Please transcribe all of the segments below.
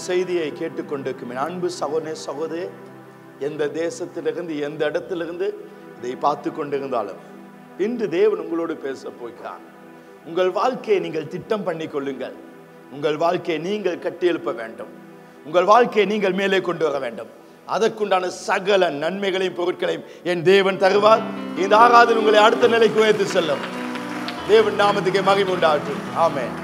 செய்தியை கேட்டுக்கொண்டிருக்கும் என் அன்பு சகோதரே சகோதரே எந்த தேசத்திலிருந்து எந்த இடத்திலிருந்து இதை பார்த்து கொண்டிருந்தாலும் இன்று தேவன் உங்களோடு பேச போகிறார் உங்கள் வாழ்க்கையை நீங்கள் திட்டம் பண்ணி கொள்ளுங்கள் உங்கள் வாழ்க்கையை நீங்கள் கட்டியெழுப்ப வேண்டும் உங்கள் வாழ்க்கையை நீங்கள் மேலே கொண்டு வர வேண்டும் அதற்குண்டான சகல நன்மைகளையும் பொருட்களையும் என் தேவன் தருவார் இந்த ஆராதனை உங்களை அடுத்த நிலைக்கு உயர்த்தி செல்லும் தேவன் நாமத்துக்கு மகிமை உண்டாகட்டும் ஆமென்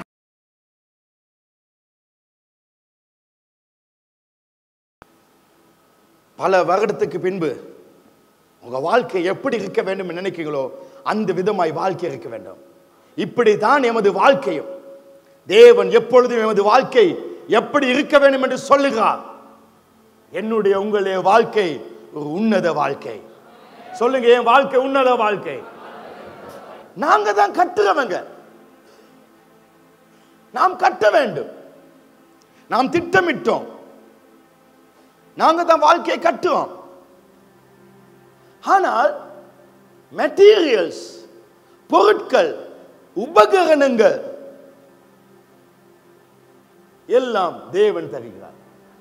பல வருடத்துக்கு பின்பு உங்க வாழ்க்கை எப்படி இருக்க வேண்டும் என்று நினைக்கிறீங்களோ அந்த விதமாய் வாழ்க்கை இருக்க வேண்டும் இப்படித்தான் எமது வாழ்க்கையும் தேவன் எப்பொழுதும் எமது வாழ்க்கை எப்படி இருக்க வேண்டும் என்று சொல்லுகிறார் என்னுடைய உங்களுடைய வாழ்க்கை ஒரு உன்னத வாழ்க்கை சொல்லுங்க என் வாழ்க்கை உன்னத வாழ்க்கை நாங்க தான் கட்டுறவங்க நாம் கட்ட வேண்டும் நாம் திட்டமிட்டோம் நாங்க தான் வாழ்க்கையை கட்டுவோம் ஆனால் மெட்டீரியல்ஸ் பொருட்கள் உபகரணங்கள் எல்லாம் தேவன் தருகிறார்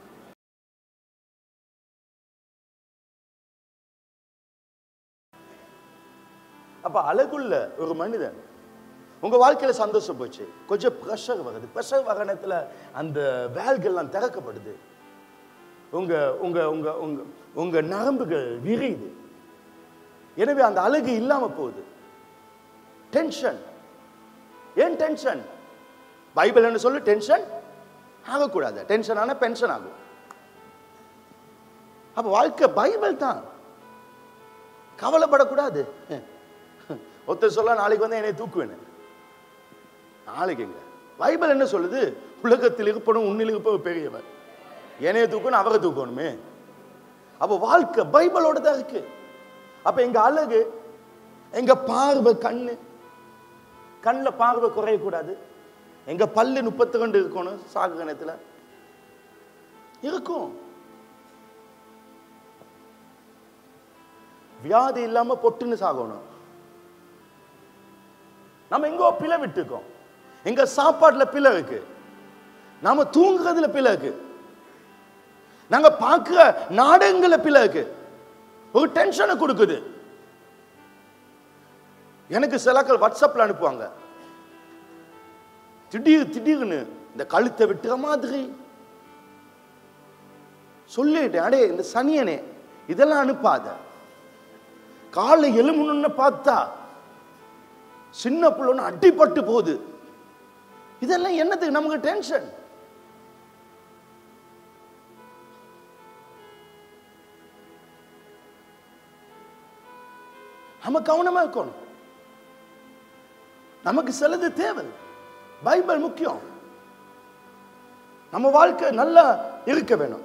அப்ப அழகுள்ள ஒரு மனிதன் உங்க வாழ்க்கையில சந்தோஷம் போச்சு கொஞ்சம் ப்ரெஷர் வருது ப்ரெஷர் வாகனத்துல அந்த வேல்கள்லாம் திறக்கப்படுது உங்க உங்க உங்க உங்க உங்க நரம்புகள் விரியுது எனவே அந்த அழகு இல்லாம போகுது டென்ஷன் ஏன் டென்ஷன் பைபிள் என்ன சொல்லு டென்ஷன் ஆகக்கூடாது டென்ஷன் ஆனா பென்ஷன் ஆகும் அப்ப வாழ்க்கை பைபிள் தான் கவலைப்படக்கூடாது ஒருத்தர் சொல்ல நாளைக்கு வந்து என்னை தூக்குவேன் நாளைக்கு எங்க பைபிள் என்ன சொல்லுது உலகத்தில் இருப்பனும் உன்னில் இருப்பவர் பெரியவர் என்னைய தூக்கணும் அவரை தூக்கணுமே அப்ப வாழ்க்கை பைபிளோட தான் இருக்கு அப்ப எங்க அழகு எங்க பார்வை கண்ணு கண்ணில் பார்வை குறையக்கூடாது எங்க பல்லு முப்பத்தி ரெண்டு இருக்கணும் சாகு கணத்துல இருக்கும் வியாதி இல்லாம பொட்டுன்னு சாகணும் நம்ம எங்கோ பிழை விட்டுக்கோம் எங்க சாப்பாட்டுல பிழை இருக்கு நாம தூங்குறதுல பிழை இருக்கு நாங்க பார்க்கிற நாடகங்கள பிழை இருக்கு ஒரு டென்ஷனை கொடுக்குது எனக்கு சிலக்கள் வாட்ஸ்அப்ல அனுப்புவாங்க திடீர் திடீர்னு இந்த கழுத்தை விட்டுற மாதிரி சொல்லிட்டேன் அடே இந்த சனியனே இதெல்லாம் அனுப்பாத காலை எலும்புன்னு பார்த்தா சின்ன பிள்ளை அடிபட்டு போகுது இதெல்லாம் என்னத்துக்கு நமக்கு டென்ஷன் நம்ம கவனமா இருக்கணும் நமக்கு சிலது தேவை பைபிள் முக்கியம் நம்ம வாழ்க்கை நல்லா இருக்க வேணும்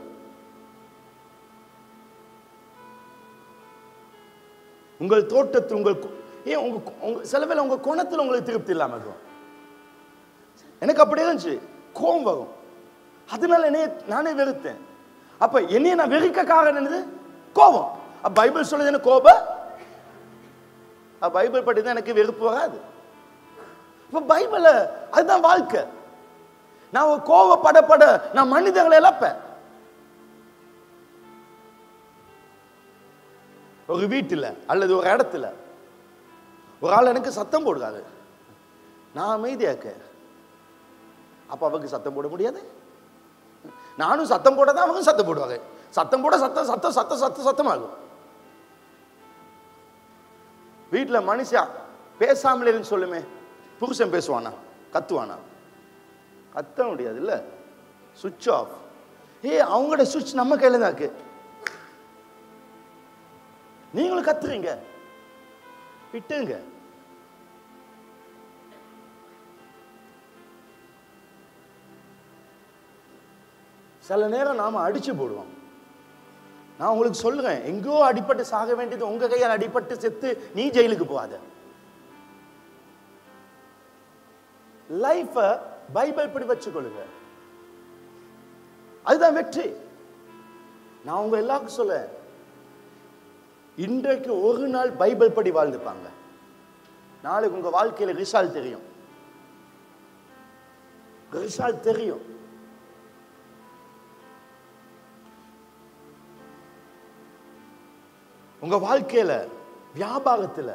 உங்கள் தோட்டத்தில் உங்கள் கு- ஏன் உங்க கு- உங்க சில வேளை உங்க குணத்தில் உங்களுக்கு திருப்தி இல்லாம இருக்கும் எனக்கு அப்படி இருந்துச்சு கோபம் வரும் அதனால என்னைய நானே வெறுத்தேன் அப்ப என்னைய நான் வெறுக்க காரணம் என்னது கோபம் அப்ப பைபிள் சொல்லுது என்ன கோப அப்ப பைபிள் படி தான் எனக்கு வெறுப்பு வராது இப்ப பைபிள அதுதான் வாழ்க்கை நான் ஒரு கோவப்படப்பட நான் மனிதர்களை இழப்பேன் ஒரு வீட்டில் அல்லது ஒரு இடத்துல ஒரு ஆள் எனக்கு சத்தம் போடுறாரு நான் அமைதியாக்க அப்ப அவங்க சத்தம் போட முடியாது நானும் சத்தம் போட தான் அவங்க சத்தம் போடுவாங்க சத்தம் போட சத்தம் சத்தம் சத்தம் சத்தம் சத்தமாகும் வீட்டுல மனுஷா பேசாமலே இருந்து சொல்லுமே புருஷன் பேசுவானா கத்துவானா கத்த முடியாது இல்ல சுவிட்ச் ஆஃப் ஏ அவங்களோட சுவிட்ச் நம்ம கையில தான் இருக்கு நீங்களும் கத்துறீங்க விட்டுங்க சில நேரம் நாம அடிச்சு போடுவோம் நான் உங்களுக்கு சொல்லுறேன் எங்கோ அடிபட்டு சாக வேண்டியது உங்க கையால் அடிபட்டு செத்து நீ ஜெயிலுக்கு போகாத லைஃப பைபிள் படி வச்சுக்கொள்ளுங்க அதுதான் வெற்றி நான் உங்க எல்லாருக்கும் சொல்ல இன்றைக்கு ஒரு நாள் பைபிள் படி வாழ்ந்துப்பாங்க நாளைக்கு உங்க வாழ்க்கையில ரிசால்ட் தெரியும் ரிசால்ட் தெரியும் உங்க வாழ்க்கையில வியாபாரத்துல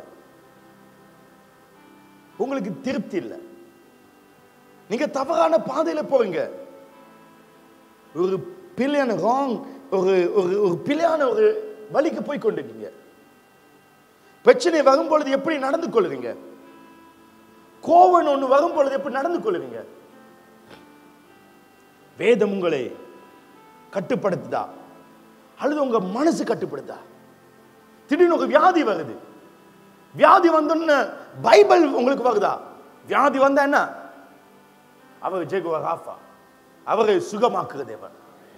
உங்களுக்கு திருப்தி இல்லை நீங்க தவறான பாதையில போறீங்க ஒரு பிள்ளையான ராங் ஒரு ஒரு ஒரு பிள்ளையான ஒரு வழிக்கு போய் கொண்டிருக்கீங்க பிரச்சனை வரும்பொழுது எப்படி நடந்து கொள்றீங்க கோவன் ஒண்ணு வரும்பொழுது எப்படி நடந்து கொள்றீங்க வேதம் உங்களை கட்டுப்படுத்துதா அல்லது உங்க மனசு கட்டுப்படுத்தா திடீர்னு ஒரு வியாதி வருது வியாதி வந்தோன்னு பைபிள் உங்களுக்கு வருதா வியாதி வந்தா என்ன அவர் ஜெகுவா ராஃபா அவரை சுகமாக்குற தேவன்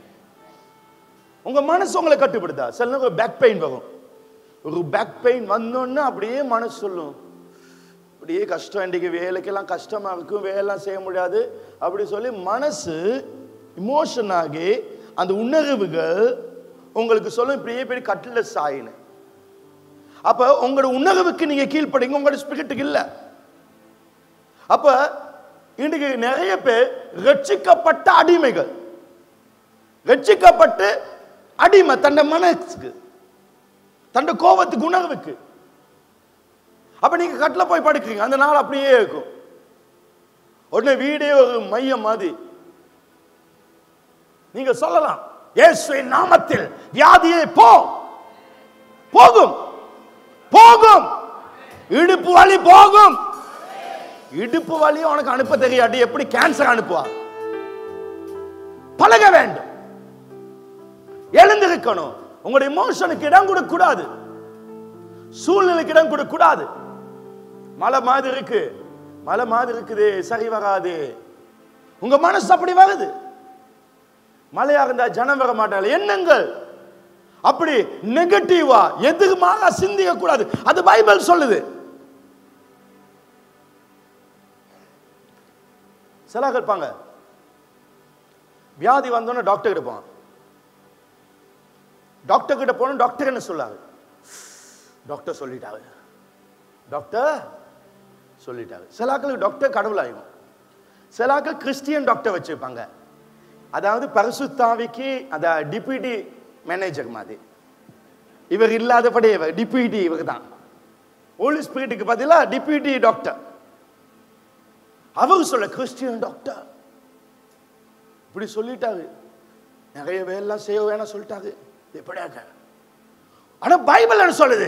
உங்க மனசு உங்களை கட்டுப்படுத்தா சில நேரம் பேக் பெயின் வரும் ஒரு பேக் பெயின் வந்தோன்னு அப்படியே மனசு சொல்லும் அப்படியே கஷ்டம் இன்றைக்கு வேலைக்கெல்லாம் கஷ்டமா இருக்கும் வேலைலாம் செய்ய முடியாது அப்படி சொல்லி மனசு இமோஷன் ஆகி அந்த உணர்வுகள் உங்களுக்கு சொல்லும் இப்படியே போய் கட்டில சாயின்னு அப்ப உங்களோட உணர்வுக்கு நீங்க கீழ்ப்படிங்க உங்களோட ஸ்பிரிட்டுக்கு இல்ல அப்ப இன்றைக்கு நிறைய பேர் ரட்சிக்கப்பட்ட அடிமைகள் ரட்சிக்கப்பட்டு அடிமை தன்னை மனசுக்கு தன்னை கோபத்துக்கு உணர்வுக்கு அப்ப நீங்க கட்டில போய் படுக்கிறீங்க அந்த நாள் அப்படியே இருக்கும் உடனே வீடே ஒரு மையம் மாதிரி நீங்க சொல்லலாம் இயேசுவின் நாமத்தில் வியாதியே போ போகும் போகும் இடுப்பு வலி போகும் இடுப்பு வலி உனக்கு அனுப்ப தெரியாட்டி எப்படி கேன்சர் அனுப்புவா பழக வேண்டும் எழுந்திருக்கணும் உங்களுடைய இமோஷனுக்கு இடம் கொடுக்க கூடாது சூழ்நிலைக்கு இடம் கொடுக்க கூடாது மழை மாதிரி இருக்கு மழை மாதிரி இருக்குது சரி வராது உங்க மனசு அப்படி வருது மழையா இருந்தா ஜனம் வர மாட்டாங்க எண்ணங்கள் அப்படி நெகட்டிவா எதுக்குமாக சிந்திக்க கூடாது அது பைபிள் சொல்லுது சில கேட்பாங்க வியாதி வந்தோன்னு டாக்டர் கிட்ட போவான் டாக்டர் கிட்ட போன டாக்டர் என்ன சொல்லாரு டாக்டர் சொல்லிட்டாரு டாக்டர் சொல்லிட்டாரு சிலாக்களுக்கு டாக்டர் கடவுள் ஆகும் சிலாக்கள் கிறிஸ்டியன் டாக்டர் வச்சிருப்பாங்க அதாவது பரிசுத்தாவிக்கு அந்த டிப்யூட்டி மேனேஜர் மாதிரி இவர் இல்லாதபடி இவர் டிப்யூட்டி இவர் தான் ஹோலி ஸ்பிரிட்டுக்கு பதிலாக டிப்யூட்டி டாக்டர் அவர் சொல்ல கிறிஸ்டியன் டாக்டர் இப்படி சொல்லிட்டாரு நிறைய வேலைலாம் செய்ய வேணாம் சொல்லிட்டாரு எப்படியாக்க ஆனா பைபிள் என்ன சொல்லுது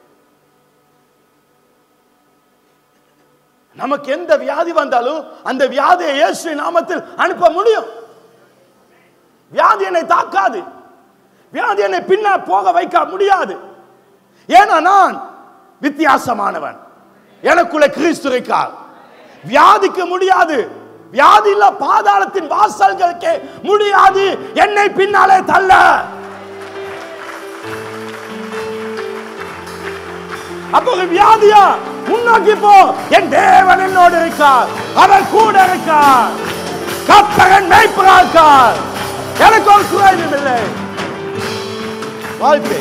நமக்கு எந்த வியாதி வந்தாலும் அந்த வியாதியை இயேசு நாமத்தில் அனுப்ப முடியும் வியாதி என்னை தாக்காது வியாதி என்னை பின்னா போக வைக்க முடியாது ஏன்னா நான் வித்தியாசமானவன் எனக்குள்ள கிறிஸ்து இருக்கார் வியாதிக்கு முடியாது வியாதி இல்ல பாதாளத்தின் வாசல்களுக்கே முடியாது என்னை பின்னாலே தள்ள அப்போ ஒரு வியாதியா முன்னோக்கி போ என் தேவன் என்னோடு இருக்கார் அவர் கூட இருக்கார் கப்பகன் மேய்ப்பரா இருக்கார் எனக்கு ஒரு குறைவும் இல்லை வாழ்க்கை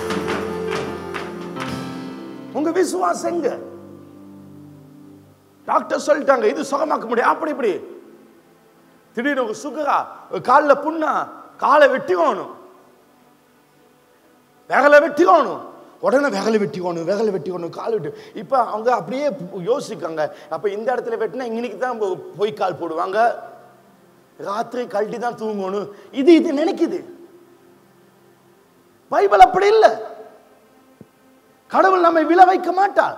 உங்க விசுவாசம் எங்க டாக்டர் சொல்லிட்டாங்க இது சுகமாக்க முடியும் அப்படி இப்படி திடீர்னு ஒரு சுகரா ஒரு காலில் புண்ணா காலை வெட்டிக்கணும் விகலை வெட்டிக்கணும் உடனே விகலை வெட்டிக்கணும் விகலை வெட்டிக்கணும் கால் வெட்டி இப்போ அவங்க அப்படியே யோசிக்காங்க அப்போ இந்த இடத்துல வெட்டினா இன்னைக்கு தான் போ- போய் கால் போடுவாங்க ராத்திரி கழட்டி தான் தூங்கணும் இது இது நினைக்குது பைபிள் அப்படி இல்லை கடவுள் நம்மை விழ வைக்க மாட்டார்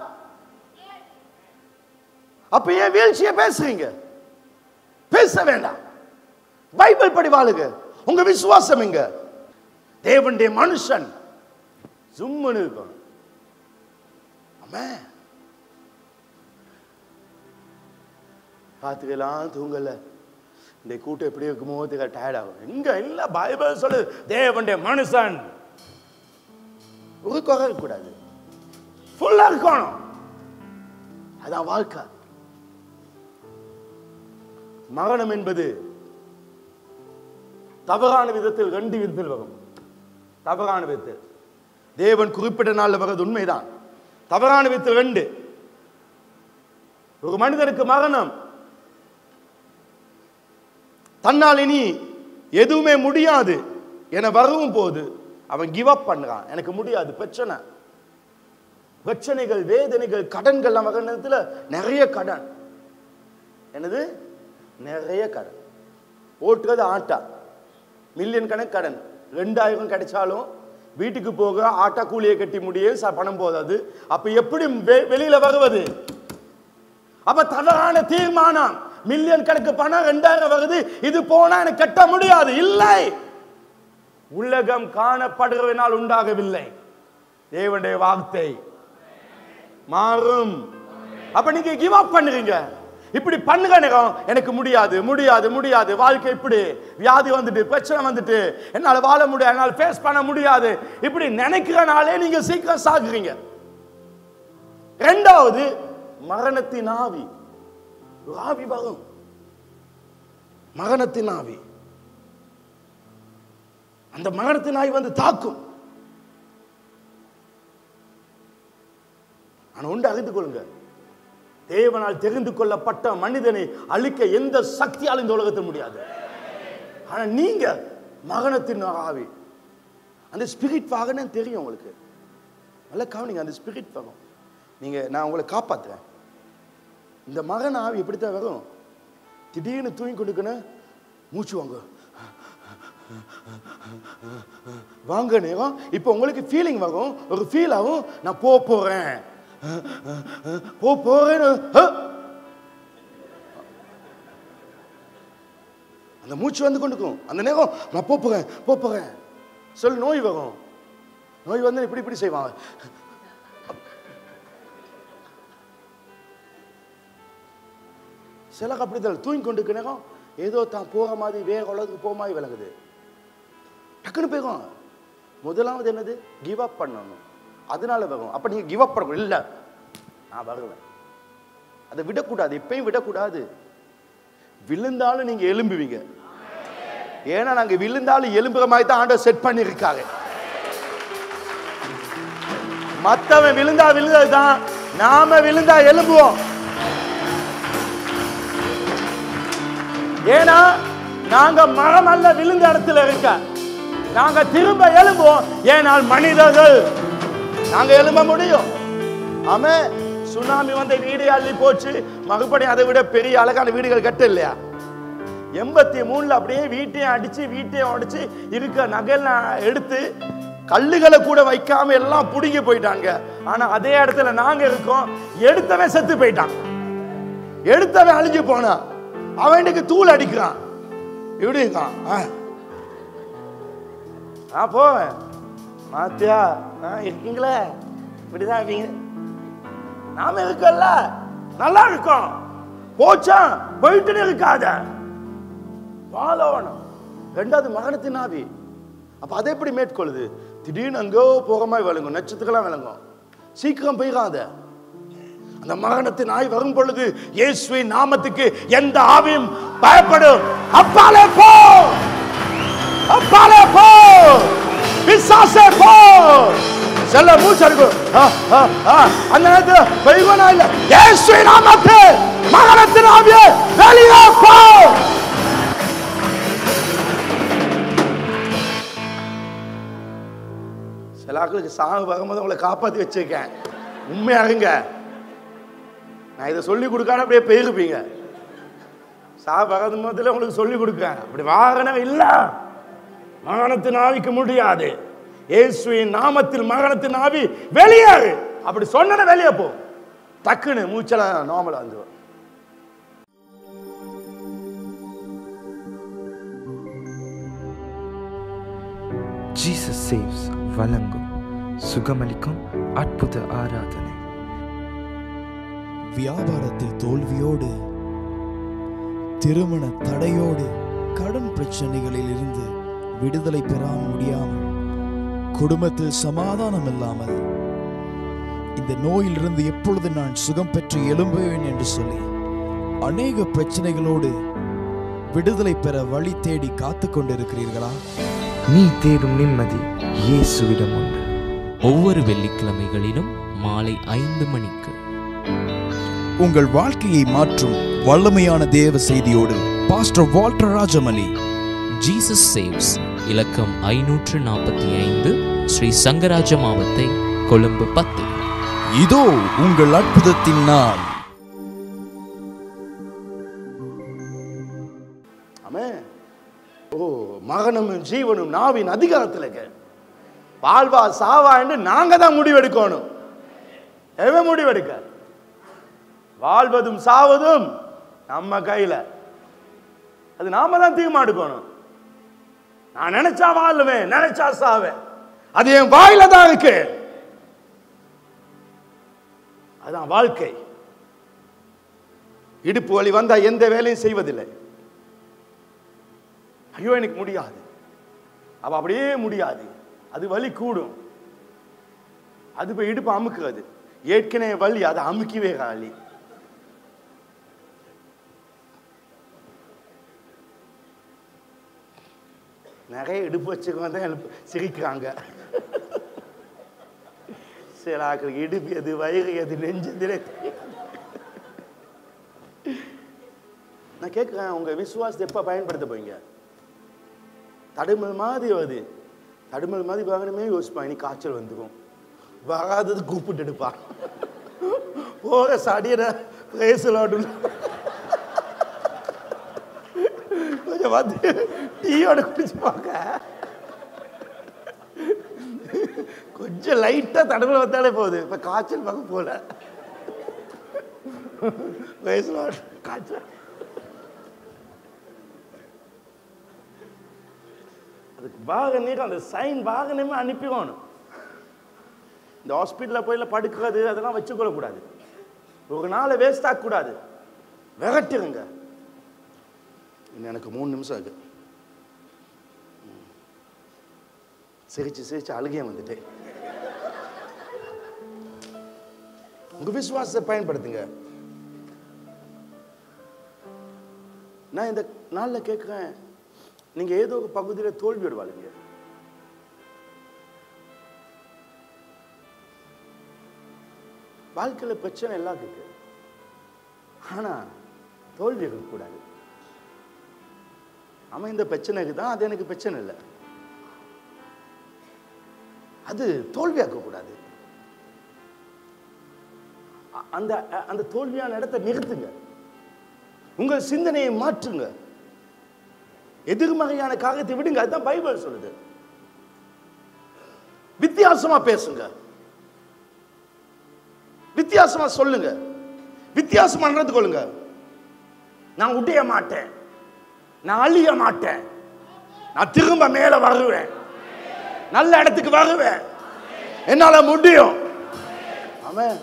அப்ப ஏன் வீழ்ச்சியை பேசுறீங்க பேச வேண்டாம் பைபிள் படி வாழுங்க உங்க விசுவாசம் எங்க தேவனுடைய மனுஷன் சும்முன்னு இருக்கும் ஆமென். ராத்திரியெல்லாம் தூங்கல இந்த கூட்டம் எப்படி இருக்குமோ தெரியல டயர்ட் ஆகும் இங்க இல்ல பைபிள் சொல்லு தேவனுடைய மனுஷன் ஒரு குறை இருக்கக்கூடாது ஃபுல்லா இருக்கணும் அதான் வாழ்க்கை மரணம் என்பது தவறான விதத்தில் ரெண்டு விதத்தில் வரும் தவறான விதத்தில் தேவன் குறிப்பிட்ட நாள்ல வர்றது உண்மைதான் தவறான விதத்தில் ரெண்டு ஒரு மனிதனுக்கு மரணம் தன்னால் இனி எதுவுமே முடியாது என வரவும் போது அவன் கிவ் அப் பண்றான் எனக்கு முடியாது பிரச்சனை பிரச்சனைகள் வேதனைகள் கடன்கள் நம்ம நேரத்தில் நிறைய கடன் என்னது நிறைய கடன் ஓட்டுறது ஆட்டா மில்லியன் கணக்கு கடன் ரெண்டாயிரம் கிடைச்சாலும் வீட்டுக்கு போக ஆட்டா கூலியை கட்டி முடிய ச- பணம் போதாது அப்ப எப்படி வெ- வெளியில வருவது அப்ப தவறான தீர்மானம் மில்லியன் கணக்கு பணம் ரெண்டாயிரம் வருது இது போனா எனக்கு கட்ட முடியாது இல்லை உலகம் காணப்படுகிறவினால் உண்டாகவில்லை தேவனுடைய வார்த்தை மாறும் அப்ப நீங்க கிவ் அப் பண்ணுறீங்க இப்படி பண்ணுங்க நேரம் எனக்கு முடியாது முடியாது முடியாது வாழ்க்கை இப்படி வியாதி வந்துட்டு பிரச்சனை வந்துட்டு என்னால வாழ முடியாது என்னால் ஃபேஸ் பண்ண முடியாது இப்படி நினைக்கிறனாலே நீங்க சீக்கிரம் சாகுறீங்க ரெண்டாவது மரணத்தின் ஆவி ஒரு ஆவி வரும் மரணத்தின் ஆவி அந்த மரணத்தின் ஆவி வந்து தாக்கும் ஆனா உண்டு அறிந்து கொள்ளுங்க தேவனால் தெரிந்து கொள்ளப்பட்ட மனிதனை அழிக்க எந்த சக்தியாலும் இந்த உலகத்தில் முடியாது ஆனா நீங்க மகனத்தின் ஆவி அந்த ஸ்பிரிட் வாகனம் தெரியும் உங்களுக்கு நல்லா கவனிங்க அந்த ஸ்பிரிட் வரும் நீங்க நான் உங்களை காப்பாத்துறேன் இந்த மகன் ஆவி எப்படித்தான் வரும் திடீர்னு தூங்கி கொடுக்கணும் மூச்சு வாங்க வாங்க நேரம் இப்போ உங்களுக்கு ஃபீலிங் வரும் ஒரு ஃபீல் ஆகும் நான் போ போறேன் போ போறேன்னு அஹ். அந்த மூச்சு வந்து கொண்டுக்கும் அந்த நேரம் நான் போ போறேன் போ போறேன் சொல்லு நோய் வரும் நோய் வந்து இப்படி இப்படி செய்வாங்க சிலக்கு அப்படிதான் தூங்கி கொண்டு நேரம் ஏதோ தான் போகிற மாதிரி வேற உலகத்துக்கு போக மாதிரி விளங்குது டக்குன்னு போயிடும் முதலாவது என்னது கிவ் அப் பண்ணணும் அதனால வரும் அப்ப நீங்க கிவ் அப் பண்ணணும் இல்ல நான் வருவேன் அதை விடக்கூடாது எப்பயும் விடக்கூடாது விழுந்தாலும் நீங்க எலும்புவீங்க ஏன்னா நாங்க விழுந்தாலும் எலும்புற மாதிரி தான் ஆண்டவர் செட் பண்ணியிருக்காங்க மத்தவன் விழுந்தா விழுந்ததுதான் நாம விழுந்தா எலும்புவோம் ஏன்னா நாங்க மரம் அல்ல விழுந்த இடத்துல இருக்க நாங்க திரும்ப எழும்புவோம் ஏனால் மனிதர்கள் நாங்க எழும்ப முடியும் ஆமே சுனாமி வந்த வீடு அள்ளி போச்சு மறுபடியும் அதை விட பெரிய அழகான வீடுகள் கட்ட இல்லையா எண்பத்தி மூணுல அப்படியே வீட்டையும் அடிச்சு வீட்டையும் உடைச்சு இருக்க நகையெல்லாம் எடுத்து கல்லுகளை கூட வைக்காம எல்லாம் புடுங்கி போயிட்டாங்க ஆனா அதே இடத்துல நாங்க இருக்கோம் எடுத்தவன் செத்து போயிட்டான் எடுத்தவன் அழிஞ்சு போனான் அவனுக்கு தூள் அடிக்கிறான் எப்படி இருக்கான் ஆ. நான் போவேன் மாத்தியா ஆ, இருக்கீங்களே இப்படிதான் இருப்பீங்க நாம இருக்கல்ல நல்லா இருக்கோம் போச்சா போயிட்டு இருக்காத வாழணும் ரெண்டாவது மகனத்தின் ஆவி அப்ப அதை எப்படி மேற்கொள்ளுது திடீர்னு அங்கோ போக மாதிரி விளங்கும் நட்சத்திரம்லாம் விளங்கும் சீக்கிரம் போயிடாத அந்த மரணத்தின் ஆய் வரும் பொழுது இயேசுவின் நாமத்துக்கு எந்த ஆவியும் பயப்படும் அப்பாலே போ அப்பாலே போ பிசாசே போ செல்ல மூச்சு எடுக்கும் ஆ, ஆ, ஆ. அந்த நேரத்துல பெய்வனா இல்ல இயேசுவின் நாமத்து மரணத்தின் ஆவியே வெளியே போ சில ஆட்களுக்கு சாகு வரும்போது உங்களை காப்பாத்தி வச்சிருக்கேன் உண்மையா இருங்க நான் இதை சொல்லி கொடுக்காம அப்படியே போயிருப்பீங்க சா பகதமத்தில் உங்களுக்கு சொல்லி கொடுக்கேன் அப்படி வாகனம் இல்ல மரணத்தின் ஆவிக்கு முடியாது இயேசுவின் நாமத்தில் மரணத்தின் ஆவி வெளியேறு அப்படி சொன்ன வெளியே போ டக்குன்னு மூச்செல்லாம் நார்மலா வந்துடும் ஜீசஸ் சேவ்ஸ் வழங்கும் சுகமளிக்கும் அற்புத ஆராதனை வியாபாரத்தில் தோல்வியோடு திருமண தடையோடு கடன் பிரச்சனைகளில் இருந்து விடுதலை பெற முடியாமல் குடும்பத்தில் சமாதானம் இல்லாமல் இந்த நோயிலிருந்து எப்பொழுது நான் சுகம் பெற்று எழும்புவேன் என்று சொல்லி அநேக பிரச்சனைகளோடு விடுதலை பெற வழி தேடி காத்து கொண்டிருக்கிறீர்களா நீ தேடும் நிம்மதி இயேசுவிடம் உண்டு ஒவ்வொரு வெள்ளிக்கிழமைகளிலும் மாலை ஐந்து மணிக்கு உங்கள் வாழ்க்கையை மாற்றும் வல்லமையான தேவ செய்தியோடு pastor Walter Rajamali Jesus saves இலக்கம் ஐநூற்று நாற்பத்தி ஐந்து ஸ்ரீ சங்கராஜ மாவத்தை கொழும்பு பத்து இதோ உங்கள் அற்புதத்தின் நாள் ஆமே ஓ மகனும் ஜீவனும் நாவின் அதிகாரத்தில் இருக்க வாழ்வா சாவா என்று நாங்க தான் முடிவெடுக்கணும் எவன் முடிவெடுக்க வாழ்வதும் சாவதும் நம்ம கையில அது நாம தான் தீர்மானம் எடுக்கணும் நான் நினைச்சா வாழுவேன் நினைச்சா சாவேன் அது என் வாயில தான் இருக்கு அதான் வாழ்க்கை இடுப்பு வலி வந்தா எந்த வேலையும் செய்வதில்லை ஐயோ எனக்கு முடியாது அவ அப்படியே முடியாது அது வலி கூடும் அது போய் இடுப்பு அமுக்குறது ஏற்கனவே வலி அதை அமுக்கவே காலி நிறைய இடுப்பு வச்சுக்கோ தான் எழுப்பு சிரிக்கிறாங்க சில ஆக்களுக்கு இடுப்பு எது வயிறு எது நெஞ்சதிலே நான் கேட்குறேன் உங்க விசுவாசத்தை எப்போ பயன்படுத்த போறீங்க தடுமல் மாதிரி வருது தடுமல் மாதிரி வாங்கணுமே யோசிப்பான் இனி காய்ச்சல் வந்துடும் வராதது கூப்பிட்டு எடுப்பான் போக சடியிட ரேசலாடும் கொஞ்சம் வந்து டீயோட குடிச்சுப்பாங்க கொஞ்சம் லைட்டாக தடுமல் வந்தாலே போகுது இப்போ காய்ச்சல் பார்க்க போல ரேசலாடு காய்ச்சல் அதுக்கு வாகனே அந்த சைன் வாகனமே அனுப்பிடணும் இந்த ஹாஸ்பிட்டலில் போய் படுக்கிறது அதெல்லாம் வச்சுக்கொள்ளக்கூடாது ஒரு நாளை வேஸ்ட் ஆகக்கூடாது விரட்டுங்க இன்னும் எனக்கு மூணு நிமிஷம் இருக்கு ம். சிரிச்சு சிரிச்சு அழுகையும் வந்துட்டேன் உங்க விசுவாசத்தை பயன்படுத்துங்க நான் இந்த நாளில் கேட்குறேன் நீங்க ஏதோ ஒரு பகுதியில் தோல்வி விடுவாளுங்க வாழ்க்கையில பிரச்சனை எல்லாம் இருக்கு ஆனா தோல்வி இருக்கக்கூடாது அவன் இந்த பிரச்சனைக்கு தான் அது எனக்கு பிரச்சனை இல்லை அது தோல்வியாக்க கூடாது அ- அந்த அ- அந்த தோல்வியான இடத்தை நிறுத்துங்க உங்கள் சிந்தனையை மாற்றுங்க எதிர்மறையான காரியத்தை விடுங்க அதுதான் பைபிள் சொல்லுது வித்தியாசமா பேசுங்க வித்தியாசமா சொல்லுங்க வித்தியாசமா நடந்து கொள்ளுங்க நான் உடைய மாட்டேன் நான் அழிய மாட்டேன் நான் திரும்ப மேல வருவேன் நல்ல இடத்துக்கு வருவேன் என்னால முடியும் ஆமென்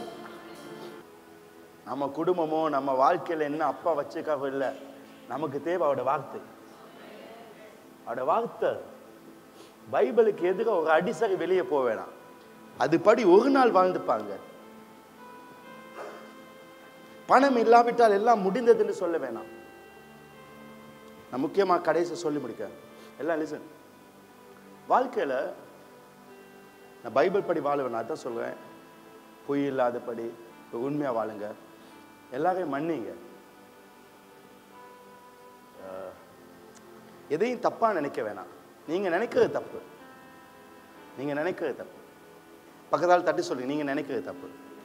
நம்ம குடும்பமோ நம்ம வாழ்க்கையில என்ன அப்பா வச்சுக்காக இல்லை நமக்கு தேவை அவரோட வார்த்தை அவரோட வார்த்தை பைபிளுக்கு எதிராக ஒரு அடிசரி வெளியே போக வேணாம் அதுபடி ஒரு நாள் வாழ்ந்துப்பாங்க பணம் இல்லாவிட்டால் எல்லாம் முடிந்ததுன்னு சொல்ல வேணாம் நான் முக்கியமா கடைசி சொல்லி முடிக்க எல்லாம் லிசன் வாழ்க்கையில நான் பைபிள் படி வாழுவேன் நான் அதான் சொல்றேன் பொய் இல்லாதபடி உண்மையா வாழுங்க எல்லாரையும் மன்னிங்க அஹ், எதையும் தப்பா நினைக்க வேணாம் நீங்க நினைக்கிறது தப்பு நீங்க நினைக்கிறது தப்பு பக்கத்தால் தட்டி சொல்லுங்க நீங்க நினைக்கிறது தப்பு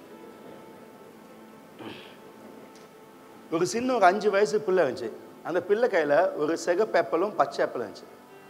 ஒரு சின்ன ஒரு அஞ்சு வயசு பிள்ளை இருந்துச்சு அந்த பிள்ளை கையில ஒரு சிகப்பு ஆப்பிளும் பச்சை ஆப்பிளும் இருந்துச்சு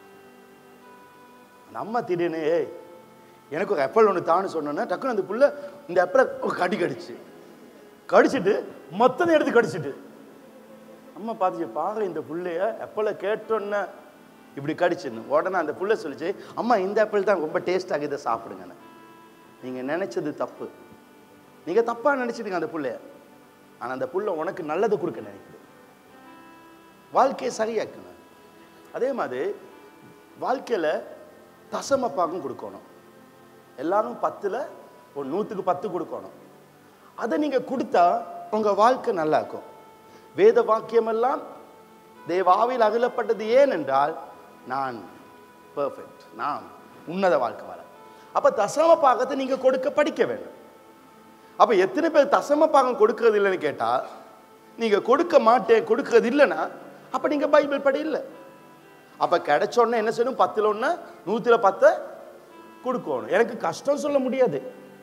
அந்த அம்மா திடீர்னு ஏய் எனக்கு ஒரு ஆப்பிள் ஒன்று தான்னு சொன்னோன்னா டக்குன்னு அந்த புள்ள இந்த ஆப்பிளை ஒரு கடி கடிச்சு கடிச்சிட்டு மொத்தம் எடுத்து கடிச்சிட்டு அம்மா பார்த்துச்சு பாரு இந்த புள்ளைய ஆப்பிளை கேட்டோன்னே இப்படி கடிச்சுன்னு உடனே அந்த புள்ள சொல்லிச்சு அம்மா இந்த ஆப்பிள் தான் ரொம்ப டேஸ்டாக இதை சாப்பிடுங்கன்னு நீங்கள் நினைச்சது தப்பு நீங்கள் தப்பாக நினச்சிட்டீங்க அந்த புள்ளைய ஆனால் அந்த புள்ள உனக்கு நல்லது கொடுக்க நினைக்குது வாழ்க்கையை சரியாக்கணும் அதே மாதிரி வாழ்க்கையில் தசம பாகம் கொடுக்கணும் எல்லாரும் பத்தில் ஒரு நூற்றுக்கு பத்து கொடுக்கணும் அதை நீங்கள் கொடுத்தா உங்கள் வாழ்க்கை நல்லா இருக்கும் வேத வாக்கியமெல்லாம் தேவாவில் அகலப்பட்டது ஏன் என்றால் நான் பெர்ஃபெக்ட் நான் உன்னத வாழ்க்கை வாழ அப்போ தசம பாகத்தை நீங்கள் கொடுக்க படிக்க வேண்டும் அப்போ எத்தனை பேர் தசம பாகம் கொடுக்கறது இல்லைன்னு கேட்டால் நீங்கள் கொடுக்க மாட்டேன் கொடுக்கறது இல்லைன்னா அப்போ நீங்கள் பைபிள் படி இல்லை அப்போ கிடைச்ச உடனே என்ன செய்யணும் பத்தில் ஒன்று நூற்றில் பத்தை கொடுக்கணும் எனக்கு கஷ்டம் சொல்ல முடியாது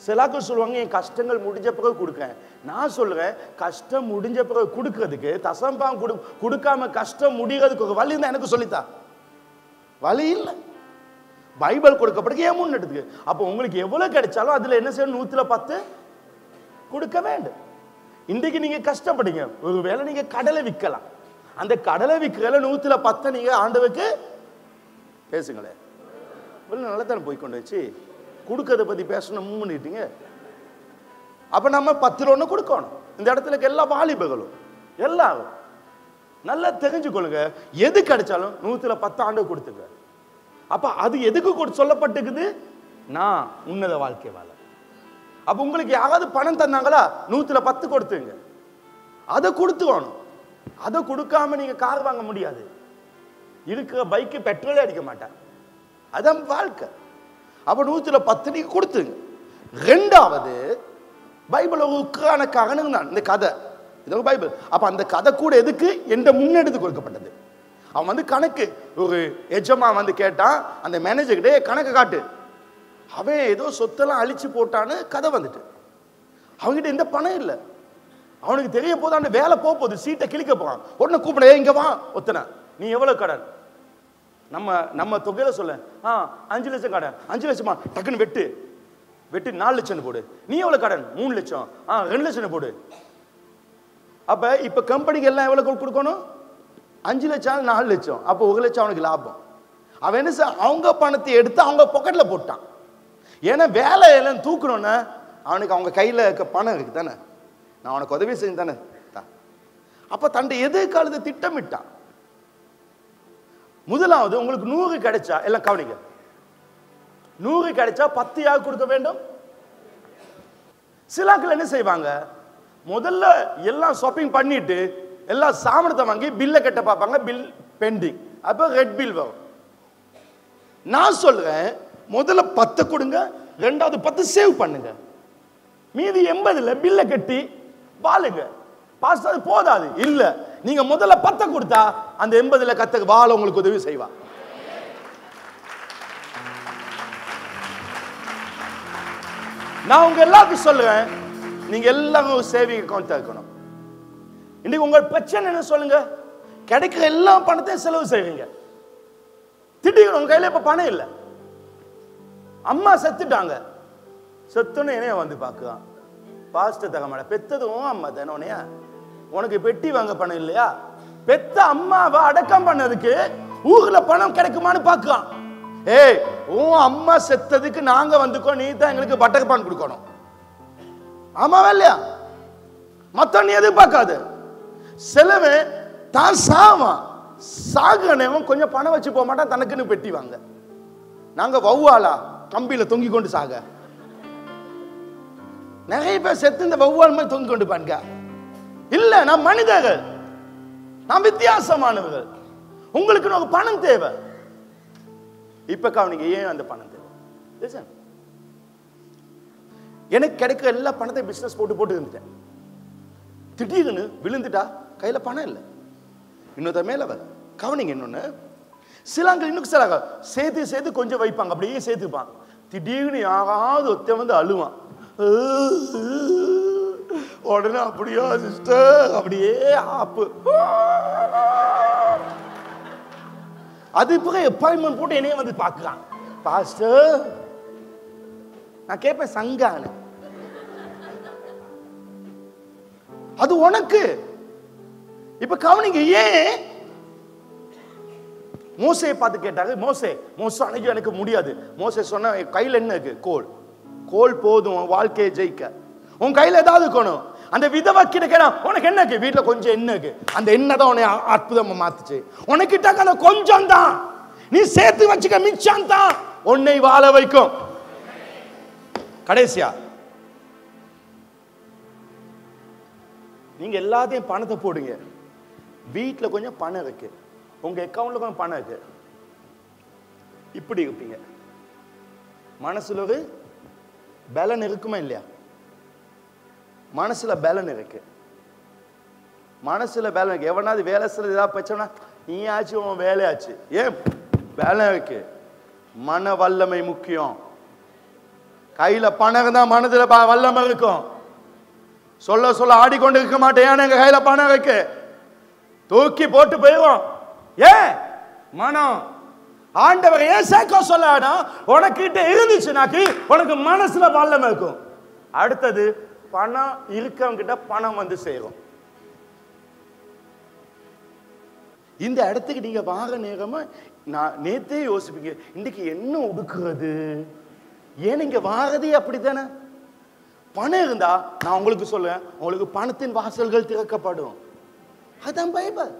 சிலாக்கள் சொல்லுவாங்க என் கஷ்டங்கள் முடிஞ்ச பிறகு கொடுக்கேன் நான் சொல்றேன் கஷ்டம் முடிஞ்ச பிறகு கொடுக்கறதுக்கு தசம்பாம் கொடு கொடுக்காம கஷ்டம் முடிகிறதுக்கு ஒரு வழி இருந்தா எனக்கு சொல்லித்தா வழி இல்லை பைபிள் கொடுக்கப்பட்டிருக்கு ஏன் முன்னெடுத்துக்கு அப்போ உங்களுக்கு எவ்வளவு கிடைச்சாலும் அதுல என்ன செய்யணும் நூத்துல பத்து கொடுக்க வேண்டும் இன்றைக்கு நீங்க கஷ்டப்படுங்க ஒருவேளை நீங்க கடலை விற்கலாம் அந்த கடலை விற்கிறல நூத்துல பத்தை நீங்க ஆண்டவுக்கு பேசுங்களேன் இவ்வளவு நல்லா தானே போய் கொண்டு வச்சு கொடுக்கறத பத்தி பேசணும் பண்ணிட்டீங்க அப்ப நம்ம பத்து ரூபா கொடுக்கணும் இந்த இடத்துல இருக்க எல்லா வாலிபர்களும் எல்லாரும் நல்லா தெரிஞ்சுக்கொள்ளுங்க எது கிடைச்சாலும் நூத்துல பத்து ஆண்டு கொடுத்துங்க அப்ப அது எதுக்கு கொடு- சொல்லப்பட்டிருக்குது நான் உன்னத வாழ்க்கை வாழ அப்ப உங்களுக்கு யாராவது பணம் தந்தாங்களா நூத்துல பத்து கொடுத்துங்க அதை கொடுத்துக்கணும் அதை கொடுக்காம நீங்க கார் வாங்க முடியாது இருக்கிற பைக்கு பெட்ரோலே அடிக்க மாட்டேன் அதான் வாழ்க்கை அப்ப நூத்துல பத்து நீங்க கொடுத்துங்க ரெண்டாவது பைபிள் ஒரு உக்ரான காரணம் தான் இந்த கதை இது ஒரு பைபிள் அப்ப அந்த கதை கூட எதுக்கு என்ற முன்னெடுத்து கொடுக்கப்பட்டது அவன் வந்து கணக்கு ஒரு எஜமா வந்து கேட்டான் அந்த மேனேஜர்கிட்டே கணக்கு காட்டு அவன் ஏதோ சொத்தெல்லாம் அழிச்சு போட்டான்னு கதை வந்துட்டு அவன்கிட்ட எந்த பணம் இல்லை அவனுக்கு தெரிய போது அந்த வேலை போக போகுது சீட்டை கிழிக்க போறான் உடனே கூப்பிட "ஏய், இங்க வா ஒத்தனை நீ எவ்வளவு கடன் நம்ம நம்ம தொகையில சொல்ல ஆ அஞ்சு லட்சம் கடன் அஞ்சு லட்சமா டக்குன்னு வெட்டு வெட்டி நாலு லட்சம் போடு நீ எவ்வளவு கடன் மூணு லட்சம் ஆ ரெண்டு லட்சம் போடு அப்ப இப்ப கம்பெனிக்கு எல்லாம் எவ்வளவு கொடுக்கணும் அஞ்சு லட்சம் நாலு லட்சம் அப்போ ஒரு லட்சம் அவனுக்கு லாபம் அவன் என்ன செய்ய அவங்க பணத்தை எடுத்து அவங்க பாக்கெட்ல போட்டான் ஏன்னா வேலை எல்லாம் தூக்கணும்னா அவனுக்கு அவங்க கையில இருக்க பணம் இருக்கு தானே நான் அவனுக்கு உதவி செஞ்சு தானே தா. அப்ப தன்னுடைய எதிர்காலத்தை திட்டமிட்டான் முதலாவது உங்களுக்கு நூறு கிடைச்சா எல்லாம் கவனிங்க நூறு கிடைச்சா பத்து யாருக்கு கொடுக்க வேண்டும் சிலாக்கள் என்ன செய்வாங்க முதல்ல எல்லாம் ஷாப்பிங் பண்ணிட்டு எல்லாம் சாமனத்தை வாங்கி பில்லை கட்ட பார்ப்பாங்க பில் பெண்டிங் அப்போ ரெட் பில் வரும் நான் சொல்றேன் முதல்ல பத்தை கொடுங்க ரெண்டாவது பத்து சேவ் பண்ணுங்க மீதி எண்பதுல பில்லை கட்டி வாழுங்க பாஸ்டர் அது போதாது இல்ல நீங்க முதல்ல பத்தை கொடுத்தா அந்த எண்பதுல கத்த வாழ உங்களுக்கு உதவி செய்வா நான் உங்க எல்லாருக்கும் சொல்லுவேன் நீங்க எல்லாரும் ஒரு சேவிங் அக்கௌண்ட் இருக்கணும் இன்னைக்கு உங்க பிரச்சனை என்ன சொல்லுங்க கிடைக்கிற எல்லா பணத்தையும் செலவு செய்வீங்க திடீர்னு உங்க கையில இப்ப பணம் இல்லை அம்மா செத்துட்டாங்க செத்துன்னு என்னைய வந்து பார்க்குறான் பாஸ்டர் தக மாட்டேன் பெத்ததும் அம்மா தானே உன்னைய உனக்கு பெட்டி வாங்க பணம் இல்லையா பெத்த அம்மாவை அடக்கம் பண்ணதுக்கு ஊர்ல பணம் கிடைக்குமான்னு பார்க்கலாம் ஏய் உன் அம்மா செத்ததுக்கு நாங்க வந்துக்கோ நீ தான் எங்களுக்கு பட்டகப்பான் கொடுக்கணும் ஆமாவா இல்லையா மத்த நீ எதிர்பார்க்காது சிலவன் தான் சாவான் சாகனவன் கொஞ்சம் பணம் வச்சு போக மாட்டான் தனக்குன்னு பெட்டி வாங்க நாங்க வௌவாலா கம்பியில தொங்கி கொண்டு சாக நிறைய பேர் செத்து இந்த வௌவால் மாதிரி தொங்கி கொண்டு பாருங்க இல்ல நான் மனிதர்கள் நான் வித்தியாசமானவர்கள் உங்களுக்கு ஒரு பணம் தேவை இப்ப கவனிங்க ஏன் அந்த பணம் தேவை Listen. எனக்கு கிடைக்கிற எல்லா பணத்தை பிசினஸ் போட்டு போட்டு இருந்துட்டேன் திடீர்னு விழுந்துட்டா கையில பணம் இல்லை இன்னொருத்த மேல வர கவனிங்க இன்னொன்னு சிலாங்கள் இன்னும் சில சேர்த்து சேர்த்து கொஞ்சம் வைப்பாங்க அப்படியே சேர்த்துப்பான் திடீர்னு யாராவது ஒருத்தன் வந்து அழுவான் உடனே அப்படியா சிஸ்டர் அப்படியே ஆப்பு அது பிறகு அப்பாயின்மெண்ட் போட்டு என்னைய வந்து பார்க்கலாம் பாஸ்டர் நான் கேட்பேன் சங்கான அது உனக்கு இப்ப கவனிங்க ஏன் மோசையை பார்த்து கேட்டாங்க மோசே மோச அன்னைக்கு எனக்கு முடியாது மோசே சொன்ன "என் கையில என்ன இருக்கு கோல் கோல் போதும் உன் வாழ்க்கையை ஜெயிக்க உன் கையில ஏதாவது இருக்கணும் அந்த விதவை கிட்ட கேட்டா உனக்கு என்ன இருக்கு வீட்டுல கொஞ்சம் என்ன இருக்கு அந்த எண்ணெய் தான் உன்னை அ- அற்புதமா மாத்துச்சு உனக்கிட்ட அந்த கொஞ்சம் தான் நீ சேர்த்து வச்சுக்க மிச்சம் தான் உன்னை வாழ வைக்கும் கடைசியா நீங்க எல்லாத்தையும் பணத்தை போடுங்க வீட்டுல கொஞ்சம் பணம் இருக்கு உங்க அக்கவுண்ட்ல கொஞ்சம் பணம் இருக்கு இப்படி இருப்பீங்க மனசுல ஒரு பலன் இருக்குமா இல்லையா மனசுல பலன் இருக்கு மனசுல பலன் இருக்கு எவனாவது வேலை செய்யறது ஏதாவது பிரச்சனை நீ ஆச்சு உன் வேலையாச்சு ஏன் பலன் இருக்கு மன வல்லமை முக்கியம் கையில பணம் இருந்தா மனதுல ப- வல்லமை இருக்கும் சொல்ல சொல்ல ஆடிக்கொண்டு இருக்க மாட்டேன் ஏன்னா எங்க கையில பணம் இருக்கு தூக்கி போட்டு போயிடும் ஏன் மனம் ஆண்டவர் ஏன் சேர்க்க சொல்லாடா உனக்கிட்ட இருந்துச்சுனாக்கி உனக்கு மனசுல வல்லமை இருக்கும் அடுத்தது பணம் இருக்கவங்க கிட்ட பணம் வந்து சேரும் இந்த இடத்துக்கு நீங்க வார நேரமா நான் நேத்தே யோசிப்பீங்க இன்னைக்கு என்ன உடுக்குறது ஏன் நீங்க வாரதே அப்படித்தானே பணம் இருந்தா நான் உங்களுக்கு சொல்லுவேன் உங்களுக்கு பணத்தின் வாசல்கள் திறக்கப்படும் அதான் பைபிள்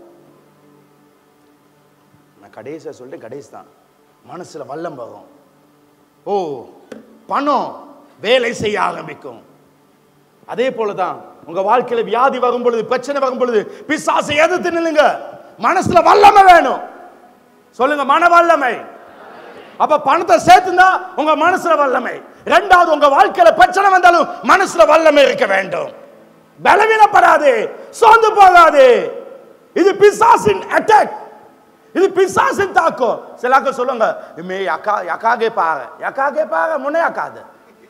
நான் கடைசியா சொல்லிட்டேன் கடைசி தான் மனசுல வல்லம் வரும் ஓ பணம் வேலை செய்ய ஆரம்பிக்கும் அதே போலதான் உங்க வாழ்க்கையில வியாதி வரும் பொழுது பிரச்சனை வரும் பொழுது பிசாசை எதிர்த்து நில்லுங்க மனசுல வல்லமை வேணும் சொல்லுங்க மன வல்லமை அப்ப பணத்தை சேர்த்துந்தா உங்க மனசுல வல்லமை ரெண்டாவது உங்க வாழ்க்கையில பிரச்சனை வந்தாலும் மனசுல வல்லமை இருக்க வேண்டும் பலவீனப்படாதே சோர்ந்து போகாதே இது பிசாசின் அட்டாக் இது பிசாசின் தாக்கம் சிலாக்க சொல்லுங்க மே யக்கா யக்காகே பாரு யக்காகே பாரு முன்னே அக்காது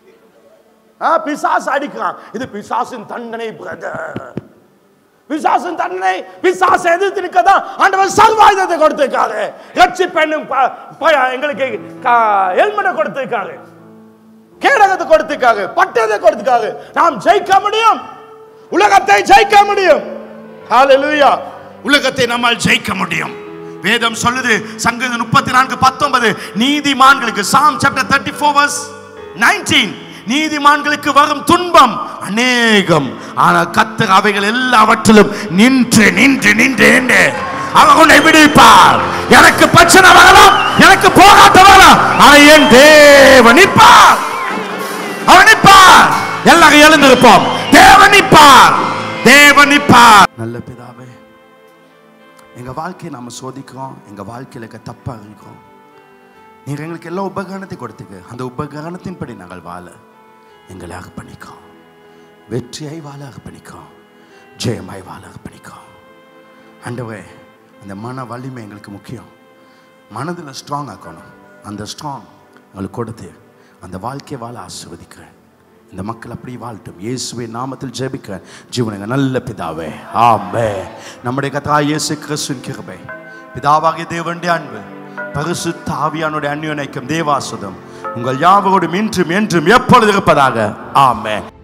ஆ பிசாசு அடிக்கிறான் இது பிசாசின் தண்டனை பிரதர் பிசாசின் தண்டனை பிசாசு எதிர்த்து நிற்கதான் ஆண்டவர் சர்வாயுதத்தை கொடுத்திருக்காரு ரட்சி பெண்ணும் எங்களுக்கு ஹெல்மெட்டை கொடுத்திருக்காரு கேடகத்தை கொடுத்திருக்காரு பட்டத்தை கொடுத்திருக்காரு நாம் ஜெயிக்க முடியும் உலகத்தை ஜெயிக்க முடியும் ஹalleluya உலகத்தை நம்மால் ஜெயிக்க முடியும் வேதம் சொல்லுது சங்கீதம் முப்பத்தி நான்கு பத்தொன்பது நீதிமான்களுக்கு psalm chapter thirty four verse nineteen நீதிமான்களுக்கு வரும் துன்பம் அநேகம் ஆனால் கத்தர் அவைகள் எல்லாவற்றிலும் நின்று நின்று நின்று நின்று அவர் உன்னை விடுவிப்பார் எனக்கு பிரச்சனை வரலாம் எனக்கு போராட்டம் வரலாம் ஆனால் என் தேவன் நிற்பார் அவன் நிற்பார் எல்லாரும் எழுந்திருப்போம் தேவன் நிற்பார் தேவன் நிற்பார் நல்ல பிதாவே எங்க வாழ்க்கையை நாம சோதிக்கிறோம் எங்க வாழ்க்கையில இருக்க தப்பா இருக்கிறோம் நீங்க எங்களுக்கு எல்லா உபகரணத்தை கொடுத்துக்க அந்த உபகரணத்தின்படி நாங்கள் வாழ எங்களை அர்ப்பணிக்கோம் வெற்றியை வாழ அர்ப்பணிக்கோம் ஜெயமாய் வாழ அர்ப்பணிக்கோம் ஆண்டவரே அந்த மன வலிமை எங்களுக்கு முக்கியம் மனதில் ஸ்ட்ராங் ஆக்கணும் அந்த ஸ்ட்ராங் எங்களுக்கு கொடுத்து அந்த வாழ்க்கையை வாழ ஆசிர்வதிக்கிறேன் இந்த மக்கள் அப்படி வாழட்டும் இயேசுவை நாமத்தில் ஜெபிக்கிறேன் ஜீவனங்க நல்ல பிதாவே ஆமே நம்முடைய கதா இயேசு கிறிஸ்துவின் கிருபை பிதாவாகிய தேவனுடைய அன்பு பரிசுத்த ஆவியானுடைய அந்யோனைக்கும் தேவாசுதம் உங்கள் யாவரோடும் இன்றும் என்றும் எப்பொழுது இருப்பதாக ஆமென்